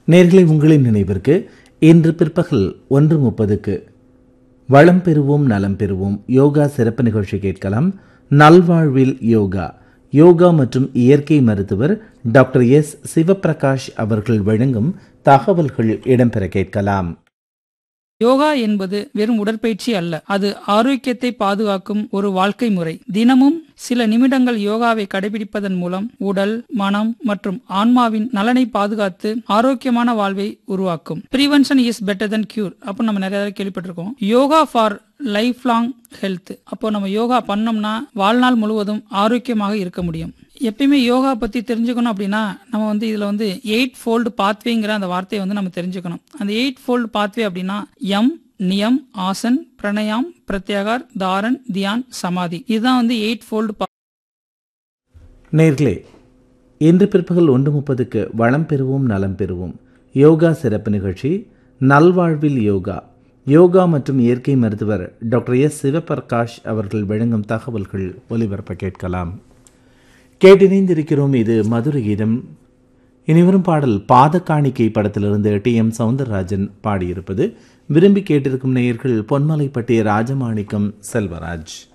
நேர்களை உங்களின் நினைவிற்கு இன்று பிற்பகல் ஒன்று முப்பதுக்கு வளம் பெறுவோம் நலம் பெறுவோம் யோகா சிறப்பு நிகழ்ச்சி கேட்கலாம் நல்வாழ்வில் யோகா யோகா மற்றும் இயற்கை மருத்துவர் டாக்டர் எஸ் சிவபிரகாஷ் அவர்கள் வழங்கும் தகவல்கள் இடம்பெற கேட்கலாம் யோகா என்பது வெறும் உடற்பயிற்சி அல்ல அது ஆரோக்கியத்தை பாதுகாக்கும் ஒரு வாழ்க்கை முறை தினமும் சில நிமிடங்கள் யோகாவை கடைபிடிப்பதன் மூலம் உடல் மனம் மற்றும் ஆன்மாவின் நலனை பாதுகாத்து ஆரோக்கியமான வாழ்வை உருவாக்கும் prevention is better than cure அப்போ நம்ம நிறைய தடவை கேள்விப்பட்டிருக்கோம் yoga for life long health அப்போ நம்ம யோகா பண்ணோம்னா வாழ்நாள் முழுவதும் ஆரோக்கியமாக இருக்க முடியும் எப்பயுமே யோகா பத்தி தெரிஞ்சுக்கணும் அப்படின்னா நம்ம வந்து இதுல வந்து எயிட் ஃபோல்டு பாத்வேங்கிற அந்த வார்த்தையை வந்து நம்ம தெரிஞ்சுக்கணும் அந்த எயிட் ஃபோல்டு பாத்வே அப்படின்னா எம் நியம் ஆசன் பிரணயாம் பிரத்யாகார் தாரன் தியான் சமாதி இதுதான் வந்து எயிட் ஃபோல்டு நேர்களே இன்று பிற்பகல் ஒன்று முப்பதுக்கு வளம் பெறுவோம் நலம் பெறுவோம் யோகா சிறப்பு நிகழ்ச்சி நல்வாழ்வில் யோகா யோகா மற்றும் இயற்கை மருத்துவர் டாக்டர் எஸ் சிவபிரகாஷ் அவர்கள் வழங்கும் தகவல்கள் ஒலிபரப்ப கேட்கலாம் கேட்டிணைந்திருக்கிறோம் இது மதுரை கீதம் இனிவரும் பாடல் பாத காணிக்கை படத்திலிருந்து டி எம் சவுந்தரராஜன் பாடியிருப்பது விரும்பி கேட்டிருக்கும் நேயர்கள் பொன்மலைப்பட்டி ராஜமாணிக்கம் செல்வராஜ்